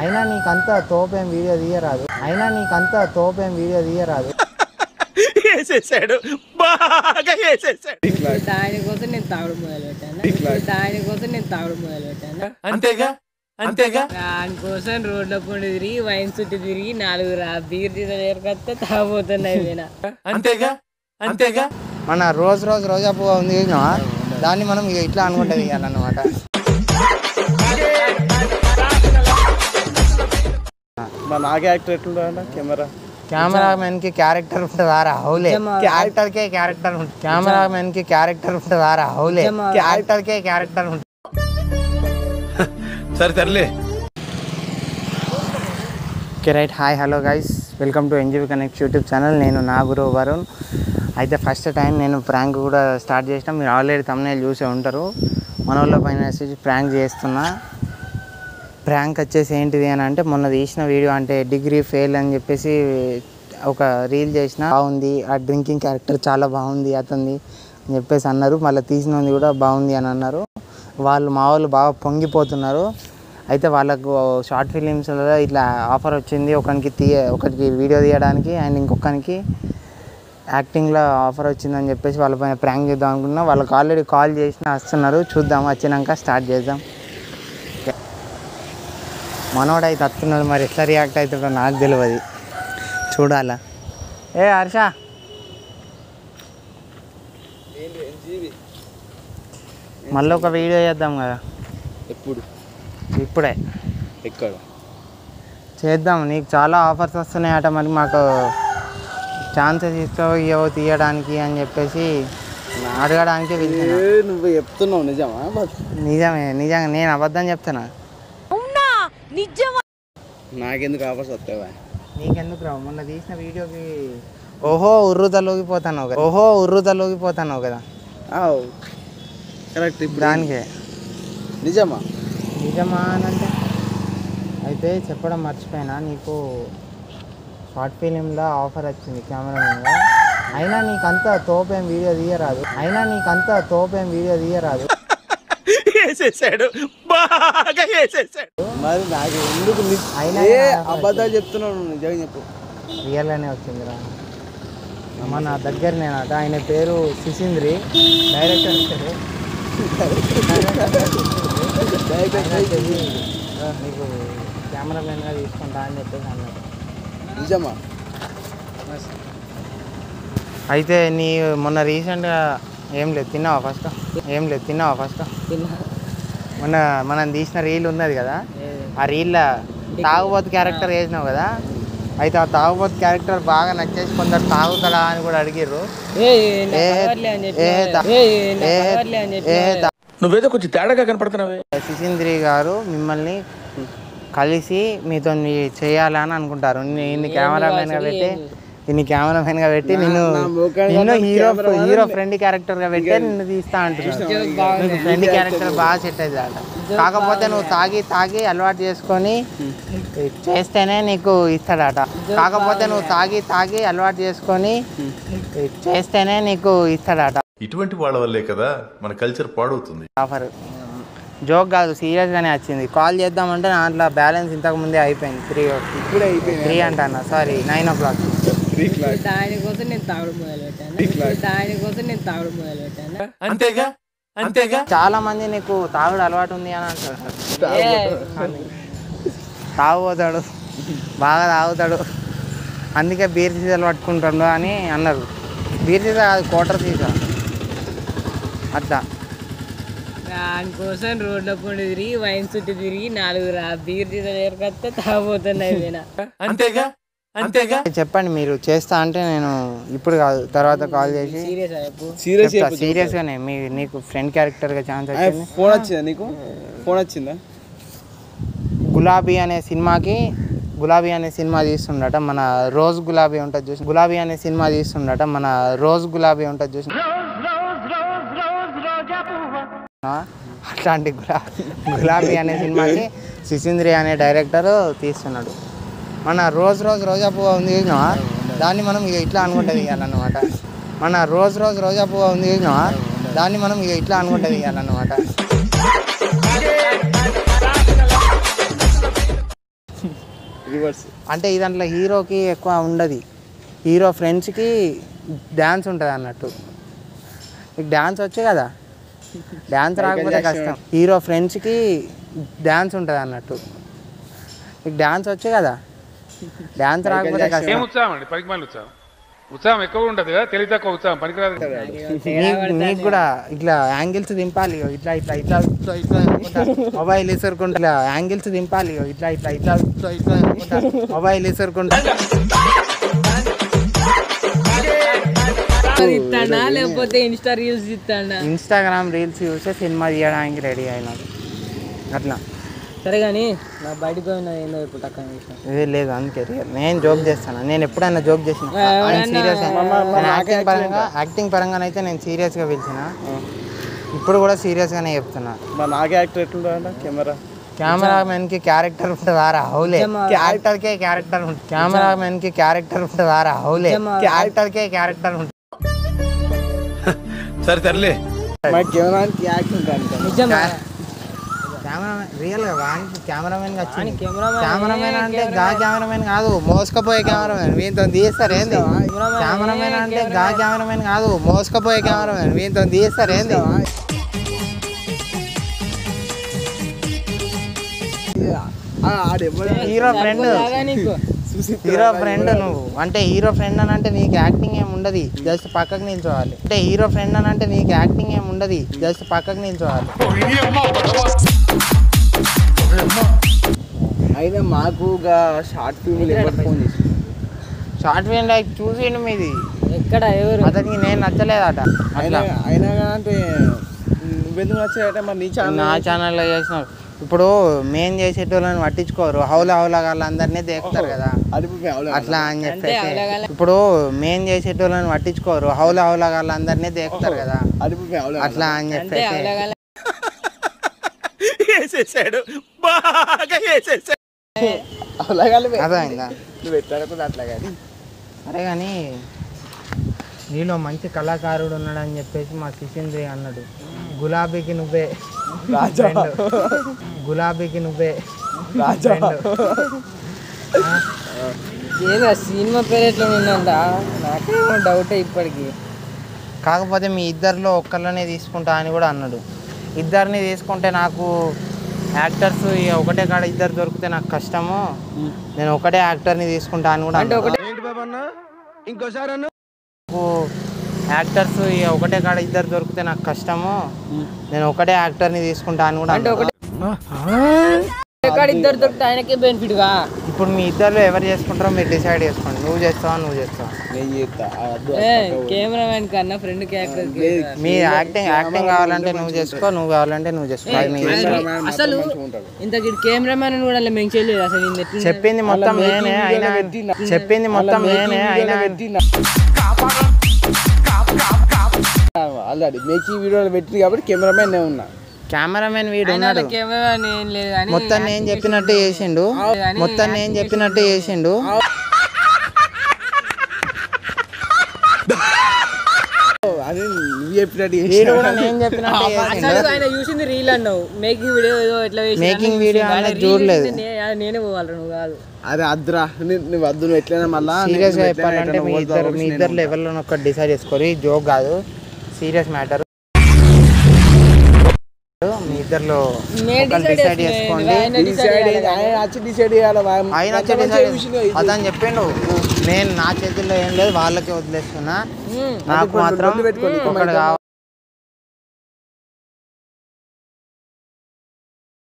అయినా నీకంతా తోపేం వీడియో తీయరాదు అయినా నీకంతా తోపేం వీడియో తీయరాదు వేసేసాడు బాగా వేసేసాడు దానికోసం నేను తాగుడు మొదలు పెట్టాను దానికోసం నేను తాగుడు మొదలు పెట్టాను అంతేగా అంతేగా దానికోసం రోడ్ల పండు తిరిగి వైన్ చుట్టూ తిరిగి నాలుగు రా బీర్ తీసే దగ్గరకొస్తే తాగబోతున్నాయి పోయినా అంతేగా అంతేగా మన రోజు రోజు రోజా పువ్వు ఉంది చూసినావా దాన్ని మనం ఇక ఇట్లా అనుకుంటా తీయాలన్నమాట మా నాకే యాక్టర్ ఎట్లుంటా కెమెరా కెమెరామెన్ కి క్యారెక్టర్ ఉంటుందా రా హౌలే క్యారెక్టర్ కే క్యారెక్టర్ ఉంటుంది కెమెరామెన్ కి క్యారెక్టర్ ఉంటుందా రా హౌలే క్యారెక్టర్ కే క్యారెక్టర్ ఉంటుంది సరే తరలే okay right hi hello guys welcome to NGB connect YouTube channel నేను నా గురు వరుణ్ అయితే ఫస్ట్ టైం నేను ప్రాంక్ కూడా స్టార్ట్ చేసిన మీరు ఆల్రెడీ తమ్మునే చూసే ఉంటారు మన వాళ్ళ పైన వచ్చేసి ప్రాంక్ చేస్తున్నా ప్రాంక్ వచ్చేసి ఏంటిది అని అంటే మొన్న తీసిన వీడియో అంటే డిగ్రీ ఫెయిల్ అని చెప్పేసి ఒక రీల్ చేసిన బాగుంది ఆ డ్రింకింగ్ క్యారెక్టర్ చాలా బాగుంది అతనిది అని చెప్పేసి అన్నారు మళ్ళీ తీసినది కూడా బాగుంది అని అన్నారు వాళ్ళు మా వాళ్ళు బాగా పొంగిపోతున్నారు అయితే వాళ్ళకు షార్ట్ ఫిలిమ్స్లో ఇట్లా ఆఫర్ వచ్చింది ఒకరికి తీయ ఒకరికి వీడియో తీయడానికి అండ్ ఇంకొకరికి యాక్టింగ్లో ఆఫర్ వచ్చిందని చెప్పేసి వాళ్ళ పైన ప్రాంక్ చేద్దాం అనుకున్నా వాళ్ళకి ఆల్రెడీ కాల్ చేసిన వస్తున్నారు చూద్దాం వచ్చినాక స్టార్ట్ చేద్దాం మనోడు అయితే వస్తున్నాడు మరి ఎట్లా రియాక్ట్ అవుతాడో నాకు తెలియదు చూడాలా ఏ హర్ష మళ్ళీ ఒక వీడియో చేద్దాం కదా ఎప్పుడు ఇప్పుడే ఎక్కడ చేద్దాం నీకు చాలా ఆఫర్స్ వస్తున్నాయట మరి మాకు ఛాన్సెస్ ఇస్తావు ఇవ్వవు తీయడానికి అని చెప్పేసి అడగడానికి పిలిచిన ఏ నువ్వు చెప్తున్నావు నిజమా బస్ నిజమే నిజంగా నేను అబద్ధం చెప్తున్నా నాకెందుకు ఆఫర్స్ వస్తావా నీకెందుకు రావు మొన్న తీసిన వీడియోకి ఓహో ఉర్రుతలోకి పోతాను కదా ఓహో ఉర్రుతలోకి పోతాను కదా కరెక్ట్ ఇప్పుడు దానికే నిజమా నిజమా అని అంటే అయితే చెప్పడం మర్చిపోయినా నీకు షార్ట్ ఫిలింలో ఆఫర్ వచ్చింది కెమెరామెన్గా అయినా నీకంతా తోపేం వీడియో తీయరాదు అయినా నీకంతా తోపేం వీడియో తీయరాదు వేసేసాడు బాగా వేసేసాడు మరి నాకు ఎందుకు ని- అయినా ఏ నాకు offer అబద్ధాలు చెప్తున్నావు నువ్వు నిజంగా చెప్పు రియల్గానే వచ్చిందిరా మన దగ్గర నేనట ఆయన పేరు సిసింద్రి డైరెక్టర్ పేరు ఆయన వచ్చేసి, నీకు కెమెరామెన్గా తీసుకుంటా అని చెప్పేసి అన్నాడు నిజమా అయితే నీ మొన్న రీసెంట్గా ఏం లేదు తిన్నావా ఫస్ట్ ఏం లేదు తిన్నావా ఫస్ట్ తిన్నా మొన్న మనం తీసిన రీల్ ఉన్నది కదా ఆ రీల్లో తాగుబోతు క్యారెక్టర్ వేసినావు కదా అయితే ఆ తాగుబోతు క్యారెక్టర్ బాగా నచ్చేసి కొందరు తాగుతాడా అని కూడా అడిగిర్రు ఏ ఏ ఏ దా- ఏ ఏ దా- నువ్వేదో కొంచెం తేడాగా కనపడుతున్నావే సిసింద్రి గారు మిమ్మల్ని కలిసి మీతో చేయాలని అనుకుంటారు ఇన్ని కెమెరామెన్గా పెట్టి ఇన్ని కెమెరామెన్గా పెట్టి నిన్ను నా ముఖానికి నిన్ను అతను హీరో cameraman హీరో ఫ్రెండ్ క్యారెక్టర్గా పెట్టి నిన్ను తీస్తా అంటున్నాను నీకు ఫ్రెండ్ క్యారెక్టర్ బాగా సెట్ అవుతుంది అట కాకపోతే నువ్వు తాగి తాగి అలవాటు చేసుకొని చేస్తేనే నీకు ఇస్తాడట కాకపోతే నువ్వు తాగి తాగి అలవాటు చేసుకొని చేస్తేనే నీకు ఇస్తాడట ఇటువంటి వాళ్ళ వల్లే కదా మన కల్చర్ పాడవుతుంది ఆఫర్ జోక్ కాదు సీరియస్గానే వచ్చింది కాల్ చేద్దామంటే దాంట్లో బ్యాలెన్స్ ఇంతకు ముందే అయిపోయింది త్రీ ఇప్పుడే అయిపోయింది త్రీ అంటాను sorry nine o'clock three clock దానికోసం నేను తాగుడు మొదలు పెట్టాను దానికోసం నేను తాగుడు మొదలు పెట్టాను అంతేగా అంతేగా చాలా మంది నీకు తాగుడు అలవాటు ఉంది అని అంటారు తాగుపోతాడు బాగా తాగుతాడు అందుకే బీర్ సీసాలు పట్టుకుంటాడు అని అన్నారు బీర్ సీసా కాదు కోటర్ సీసా అట్లా దానికోసం రోడ్ల పండు తిరిగి వైన్ చుట్టూ తిరిగి నాలుగు రా బీర్ తీసే దగ్గరకొస్తే తాగబోతున్నాయి పోయినా అంతేగా అంతేగా చెప్పండి మీరు చేస్తా అంటే నేను ఇప్పుడు కాదు తర్వాత కాల్ చేసి సీరియస్ చెప్పు సీరియస్ చెప్తా సీరియస్గానే మీ నీకు ఫ్రెండ్ క్యారెక్టర్గా ఛాన్స్ వచ్చింది ఫోన్ వచ్చిందా నీకు ఫోన్ వచ్చిందా గులాబీ అనే సినిమాకి గులాబీ అనే సినిమా తీస్తుండట మన రోజ్ గులాబీ ఉంటుంది చూసి గులాబీ అనే సినిమా తీస్తుండట మన రోజ్ గులాబీ ఉంటుంది చూసి ఆ, అట్లాంటి గులా గులాబీ అనే సినిమాకి సిసింద్రి అనే డైరెక్టర్ తీస్తున్నాడు మన రోజ్ రోజ్ రోజా పువ్వు ఉంది చూసినావా దాన్ని మనం ఇక ఇట్లా అనుకుంటే తీయాలన్నమాట మన రోజ్ రోజ్ రోజా పువ్వు ఉంది చూసినావా దాన్ని మనం ఇక ఇట్లా అనుకుంటే తీయాలన్నమాట రివర్స్ అంటే ఈ దాంట్లో హీరోకి ఎక్కువ ఉండదు హీరో ఫ్రెండ్స్కి డ్యాన్స్ ఉంటుంది అన్నట్టు మీకు డ్యాన్స్ వచ్చే కదా డ్యాన్స్ రాకపోతే కష్టం హీరో ఫ్రెండ్స్కి డ్యాన్స్ ఉంటుంది అన్నట్టు మీకు డ్యాన్స్ వచ్చే కదా డ్యాన్స్ రాకపోతే కష్టం ఉత్సాహం అండి పనికి మళ్ళీ ఉత్సాహం ఉత్సాహం ఎక్కువ ఉంటుంది కదా తెలివి తక్కువ ఉత్సాహం పనికిరాదు నీకు నీకు కూడా ఇట్లా యాంగిల్స్ దింపాలి ఇగో ఇట్లా ఇట్లా ఇట్లా ఇట్లా ఇట్లా అనుకుంటా మొబైల్ ఇసురుకుంటా ఇట్లా యాంగిల్స్ దింపాలి ఇగో ఇట్లా ఇట్లా ఇట్లా ఇట్లా ఇట్లా అనుకుంటా మొబైల్ ఇసురుకుంటా ఇస్తాడా లేకపోతే ఇన్స్టా రీల్స్ ఇస్తాడా ఇన్స్టాగ్రామ్ రీల్స్ చూస్తే సినిమా తీయడానికి రెడీ అయినాడు అట్లా సరే కానీ నా బయటకు పోయిన ఏందో ఇప్పుడు టక్కన చేసిన ఇది లేదు అందుకే రియల్ నేను జోక్ చేస్తాను నేను ఎప్పుడైనా జోక్ చేసిన ఎవరన్నా- సీరియస్ యాక్టింగ్ పరంగా యాక్టింగ్ పరంగానైతే నేను సీరియస్గా పిలిచిన ఇప్పుడు కూడా సీరియస్గానే చెప్తున్నా మా నాకే యాక్టర్ ఎట్లుంటాడంట కెమెరా కెమెరామెన్ కి క్యారెక్టర్ ఉంటుందా రా హౌలే క్యారెక్టర్ కే క్యారెక్టర్ ఉంటుంది కెమెరామెన్ కి క్యారెక్టర్ ఉంటుందా రా హౌలే క్యారెక్టర్ కే క్యారెక్టర్ ఉంటుంది సరే తరలే మా కెమెరాకి యాక్టర్ ఉంటాడంట నిజమా కెమెరామెన్ రియల్ గా వానికి కెమెరామెన్ గా వచ్చింది కెమెరామెన్ కెమెరామెన్ అంటే గా కెమెరామెన్ కాదు మోసుకపోయే కెమెరామెన్ వీంతో తీస్తారు ఏంది కెమెరామెన్ అంటే గా కెమెరామెన్ కాదు మోసుకపోయే కెమెరామెన్ వీంతో తీస్తారు ఏంది ఆడెవ్వడు హీరో ఫ్రెండ్ బాగా నీకు హీరో ఫ్రెండ్ నువ్వు అంటే హీరో ఫ్రెండ్ అని అంటే నీకు యాక్టింగ్ ఏమి ఉండదు జస్ట్ పక్కకు నిల్చోవాలి అంటే హీరో ఫ్రెండ్ అని అంటే నీకు యాక్టింగ్ ఏమి ఉండదు జస్ట్ పక్కకు నిల్చోవాలి అయినా మాకు షార్ట్ ఫిల్మ్ ఎవరు ఫోన్ చేసి షార్ట్ ఫిల్మ్ లైక్ చూసిండు మీది ఎక్కడ ఎవరు అతనికి నేను నచ్చలేదట అయినా అట్లా అయినా కానీ అంటే నువ్వెందుకు నచ్చాయంటే మరి నీ ఛానల్ నా ఛానల్లో చేసిన ఇప్పుడు మేం చేసేటోళ్ళని పట్టించుకోరు హౌలా హౌలా వాళ్ళందరినీ దేకుతారు కదా అది ఇప్పుడు మేము అవలేదు. అట్లా అని చెప్పేసి హౌలగాళ్ళ- ఇప్పుడు మేం చేసేటోళ్ళని పట్టించుకోరు హౌలా హౌలా వాళ్ళందరినీ దేకుతారు కదా అది ఇప్పుడు మేము అవలేదు. అట్లా అని అంటే చెప్పేసి అవలగాల వేసేసాడు బాగా వేసేసాడు అవలగాలవే. అర్థమైందా నువ్వు ఎట్లా అట్లా కానీ అరే కానీ నీలో మంచి కళాకారుడు ఉన్నాడని చెప్పేసి మా శిశింద్రి అన్నాడు గులాబీకి నువ్వే friend. గులాబీకి నువ్వే రాజా ఏదో సినిమా పేరు ఎట్లా నిన్నందా నాకేమో డౌటే ఇప్పటికి కాకపోతే మీ ఇద్దరిలో ఒక్కళ్ళనే తీసుకుంటా అని కూడా అన్నాడు ఇద్దరిని తీసుకుంటే నాకు యాక్టర్స్ ఇక ఒకటే కాడ ఇద్దరు దొరికితే నాకు కష్టము నేను ఒకటే యాక్టర్ని తీసుకుంటా అని కూడా అంటే ఒకటే నాకు యాక్టర్స్ ఇక ఒకటే కాడ ఇద్దరు దొరికితే నాకు కష్టము నేను ఒకటే యాక్టర్ని తీసుకుంటా అని కూడా అంటే అన్నాడు. ఒకటే ఎక్కడ ఇద్దరు దొరికితే ఆయనకే బెనిఫిట్ గా ఇప్పుడు మీ ఇద్దరిలో ఎవరు చేసుకుంటారో మీరు డిసైడ్ చేసుకోండి నువ్వు చేస్తావా నువ్వు చేస్తావా నేను చేస్తా ఆ వద్దు. కెమెరామెన్ కన్నా ఫ్రెండ్ క్యారెక్టర్ మీ యాక్టింగ్ యాక్టింగ్ కావాలంటే నువ్వు చేసుకో నువ్వు కావాలంటే నువ్వు చేసుకో అది మీ ఇష్టం. కెమెరామ్యాన్ మాత్రం అసలు మంచిగా ఉంటాడు. ఇంత కెమెరామెన్ కూడా అలా మేము చేయలేదు అసలు ఈయన ఎట్లున్నది? చెప్పింది మొత్తం making నేనే video అయినా లో పెట్టిన. చెప్పింది మొత్తం అలా making నేనే video అయినా లో పెట్టిన. ఆల్రెడీ మేకింగ్ వీడియోలు పెట్టింది కాబట్టి కెమెరామెన్ నేను ఉన్నా కెమెరామెన్ వీడు ఆయన ఉన్నాడు కెమెరామెన్ ఏం లేదు కానీ మొత్తం నేను చెప్పినట్టు చేసిండు మొత్తం నేను చెప్పినట్టు చేసిండు అది నువ్వు చెప్పినట్టు వీడు చేసినా. కూడా నేను చెప్పినట్టు చేసిండు అసలు ఆయన చూసింది రీల్ అన్నావు మేకింగ్ వీడియో ఏదో ఎట్లా చేసిండు Making అని video చూసిండు. ఆయన అనేది reel చూడలేదు. చూస్తే నే- అది నేనే పోవాలి నువ్వు కాదు అరే అద్దురా నీ- నువ్వు వద్దు నువ్వు ఎట్లయినా మళ్ళా సీరియస్ గా నువ్వు ఎట్లయినా చెప్పాలంటే ఎట్లైనా మీ పోతావు ఇద్దరు కాబట్టి మీ నేను ఇద్దరు ఉంటా. లెవెల్లో ఒకటి డిసైడ్ చేసుకోరు జోక్ కాదు సీరియస్ మ్యాటర్ మీ ఇద్దరిలో నేను ఒకరు decide డిసైడ్ చేసుకోలేదు. చేసుకోండి ఆయన decide డిసైడ్ చేయాలి. ఆయన వచ్చి డిసైడ్ చేయాలి వా- ఆయన మంచి మంచి డిసైడ్ విషయంగా ఇది. అతను చెప్పిండు నేను నా చేతుల్లో ఏం లేదు వాళ్ళకే వదిలేస్తున్నా ఉమ్. నాకు ఇప్పుడు మాత్రం రెండు పెట్టుకోండి. ఒకటి కావాలి